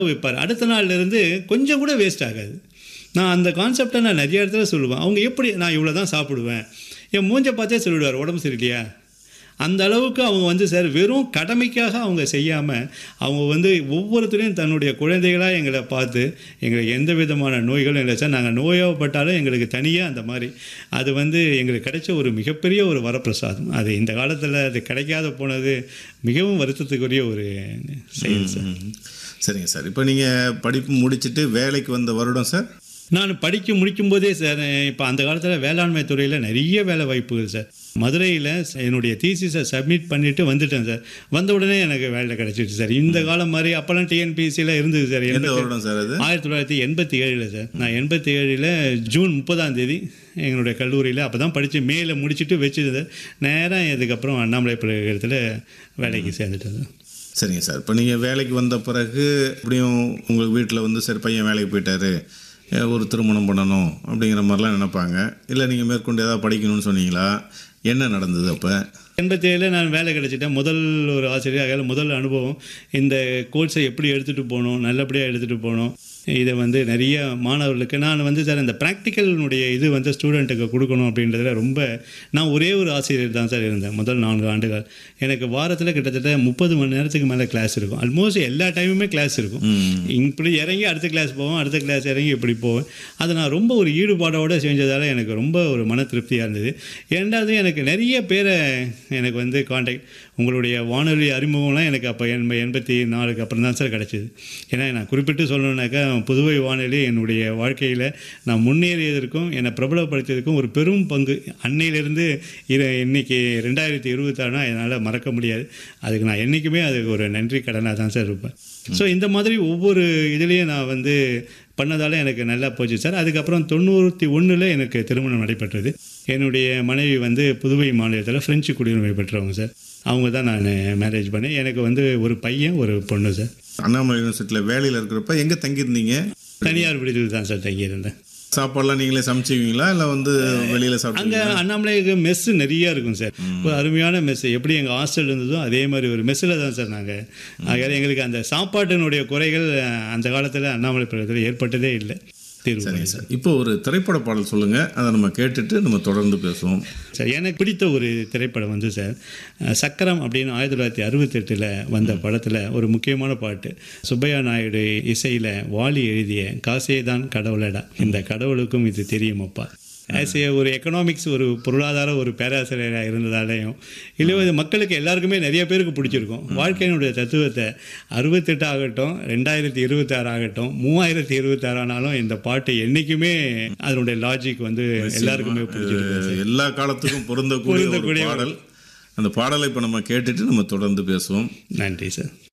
வைப்பார் அடுத்த நாள்ல இருந்து கொஞ்சம் கூட வேஸ்ட் ஆகாது நான் அந்த கான்செப்டை நான் நிறைய இடத்துல சொல்லுவேன் அவங்க எப்படி நான் இவ்வளோ தான் சாப்பிடுவேன் என் மூஞ்ச பார்த்தே சொல்லிவிடுவார் உடம்பு சரியில்லையா அந்த அளவுக்கு அவங்க வந்து சார் வெறும் கடமைக்காக அவங்க செய்யாமல் அவங்க வந்து ஒவ்வொருத்தரையும் தன்னுடைய குழந்தைகளாக எங்களை பார்த்து எங்களுக்கு எந்த விதமான நோய்களும் இல்லை சார் நாங்கள் நோயாகப்பட்டாலும் எங்களுக்கு தனியாக அந்த மாதிரி அது வந்து எங்களுக்கு கிடைச்ச ஒரு மிகப்பெரிய ஒரு வரப்பிரசாதம் அது இந்த காலத்தில் அது கிடைக்காத போனது மிகவும் வருத்தத்துக்குரிய ஒரு செயல் சார் ம். சரிங்க சார் இப்போ நீங்கள் படிப்பு முடிச்சுட்டு வேலைக்கு வந்த வருடம் சார் நான் படிக்க முடிக்கும் போதே சார் இப்போ அந்த காலத்தில் வேளாண்மை துறையில் நிறைய வேலை வாய்ப்புகள் சார் மதுரையில் என்னுடைய தீசிஸை சப்மிட் பண்ணிவிட்டு வந்துட்டேன் சார் வந்த உடனே எனக்கு வேலை கிடச்சிட்டு சார் இந்த காலம் மாதிரி அப்போல்லாம் டிஎன்பிசியில் இருந்தது சார் எந்த எண்பத்தி- வருடம் சார் அது ஆயிரத்தி தொள்ளாயிரத்தி எண்பத்தி ஏழில் சார் நான் எண்பத்தி ஏழில் ஜூன் முப்பதாம் தேதி எங்களுடைய கல்லூரியில் அப்போ தான் படித்து மேலே முடிச்சுட்டு வச்சுருந்தேன் நேராக இதுக்கப்புறம் அண்ணாமலை பல்கலைக்கழகத்தில் வேலைக்கு சேர்ந்துட்டேன் சார் சரிங்க சார் இப்போ நீங்கள் வேலைக்கு வந்த பிறகு எப்படியும் உங்கள் வீட்டில் வந்து சரி பையன் வேலைக்கு போயிட்டாரு அஹ் ஒரு திருமணம் பண்ணணும் அப்படிங்கிற மாதிரிலாம் நினைப்பாங்க இல்லை நீங்கள் மேற்கொண்டு ஏதாவது படிக்கணும்னு சொன்னீங்களா என்ன நடந்தது அப்போ எண்பத்தி ஏழில் நான் வேலை கிடைச்சிட்டேன் முதல் ஒரு ஆசிரியராக முதல் அனுபவம் இந்த கோர்ஸை எப்படி எடுத்துகிட்டு போகணும் நல்லபடியாக எடுத்துகிட்டு போகணும் இதை வந்து நிறைய மாணவர்களுக்கு நான் வந்து சார் இந்த ப்ராக்டிக்கலினுடைய இது வந்து ஸ்டூடெண்ட்டுக்கு கொடுக்கணும் அப்படின்றதுல ரொம்ப நான் ஒரே ஒரு ஆசிரியர் தான் சார் இருந்தேன் முதல் நான்கு ஆண்டுகள் எனக்கு வாரத்தில் கிட்டத்தட்ட முப்பது மணி நேரத்துக்கு மேலே கிளாஸ் இருக்கும் ஆல்மோஸ்ட் எல்லா டைமுமே கிளாஸ் இருக்கும் இப்படி இறங்கி அடுத்த கிளாஸ் போவோம் அடுத்த கிளாஸ் இறங்கி இப்படி போவேன் அதை நான் ரொம்ப ஒரு ஈடுபாடோடு செஞ்சதால் எனக்கு ரொம்ப ஒரு மன திருப்தியாக இருந்தது இரண்டாவது எனக்கு நிறைய பேரை எனக்கு வந்து காண்டாக்ட் உங்களுடைய வானொலி அறிமுகம்லாம் எனக்கு அப்போ எண்ப எண்பத்தி நாலுக்கு அப்புறம் தான் சார் கிடச்சிது ஏன்னா நான் குறிப்பிட்டு சொல்லணுன்னாக்கா புதுவை வானொலி என்னுடைய வாழ்க்கையில் நான் முன்னேறியதற்கும் என்னை பிரபலப்படுத்தியதற்கும் ஒரு பெரும் பங்கு அன்னையிலிருந்து இரு இன்னைக்கு ரெண்டாயிரத்தி இருபத்தாறுனா என்னால் மறக்க முடியாது அதுக்கு நான் என்றைக்குமே அதுக்கு ஒரு நன்றி கடனாக தான் சார் இருப்பேன் ஸோ இந்த மாதிரி ஒவ்வொரு இதுலேயும் நான் வந்து பண்ணதால் எனக்கு நல்லா போச்சு சார் அதுக்கப்புறம் தொண்ணூற்றி ஒன்றில் எனக்கு திருமணம் நடைபெற்றது என்னுடைய மனைவி வந்து புதுவை மாநிலத்தில் ஃப்ரெஞ்சு குடியுரிமை பெற்றவங்க சார் அவங்க தான் நான் மேரேஜ் பண்ணேன் எனக்கு வந்து ஒரு பையன் ஒரு பொண்ணு சார் அண்ணாமலை யூனிவர்சிட்டியில் வேலையில் இருக்கிறப்ப எங்கே தங்கியிருந்தீங்க தனியார் விடுதியில் தான் சார் தங்கியிருந்தேன் சாப்பாடுலாம் நீங்களே சமைச்சுக்குவீங்களா இல்லை வந்து வெளியில் அங்கே சாப்பிடுவீங்களா அண்ணாமலைக்கு மெஸ்ஸு நிறைய இருக்கும் சார் ஒரு அருமையான மெஸ் எப்படி எங்கள் ஹாஸ்டல் இருந்ததோ அதே மாதிரி ஒரு மெஸ்ஸில் தான் சார் நாங்கள் ஆகையால் எங்களுக்கு அந்த சாப்பாட்டினுடைய குறைகள் அஹ், அந்த காலத்தில் அண்ணாமலை பருவத்தில் ஏற்பட்டதே இல்லை தீர்வு சரிங்க சார் இப்போ ஒரு திரைப்பட பாடல் சொல்லுங்கள் அதை நம்ம கேட்டுட்டு நம்ம தொடர்ந்து பேசுவோம் சார் எனக்கு பிடித்த ஒரு திரைப்படம் வந்து சார் அஹ், சக்கரம் அப்படின்னு ஆயிரத்தி தொள்ளாயிரத்தி அறுபத்தெட்டில் வந்த படத்தில் ஒரு முக்கியமான பாட்டு சுப்பையா நாயுடு இசையில் வாலி எழுதிய காசே தான் கடவுளடா இந்த கடவுளுக்கும் இது தெரியுமப்பா ஆஸ் ஏ ஒரு எக்கனாமிக்ஸ் ஒரு பொருளாதார ஒரு பேராசிரியராக இருந்ததாலேயும் இல்லை இது மக்களுக்கு எல்லாருக்குமே நிறைய பேருக்கு பிடிச்சிருக்கும் வாழ்க்கையினுடைய தத்துவத்தை அறுபத்தெட்டு ஆகட்டும் ரெண்டாயிரத்தி இருபத்தாறு ஆகட்டும் மூவாயிரத்தி இருபத்தாறு ஆனாலும் இந்த பாட்டு என்றைக்குமே அதனுடைய லாஜிக் வந்து எல்லாருக்குமே பிடிச்சிருக்கும் அஹ் எல்லா காலத்துக்கும் பொருந்தக்கூடிய ஒரு பொருந்தக்கூடிய பாடல் அந்த பாடலை இப்போ நம்ம கேட்டுட்டு நம்ம தொடர்ந்து பேசுவோம் நன்றி சார்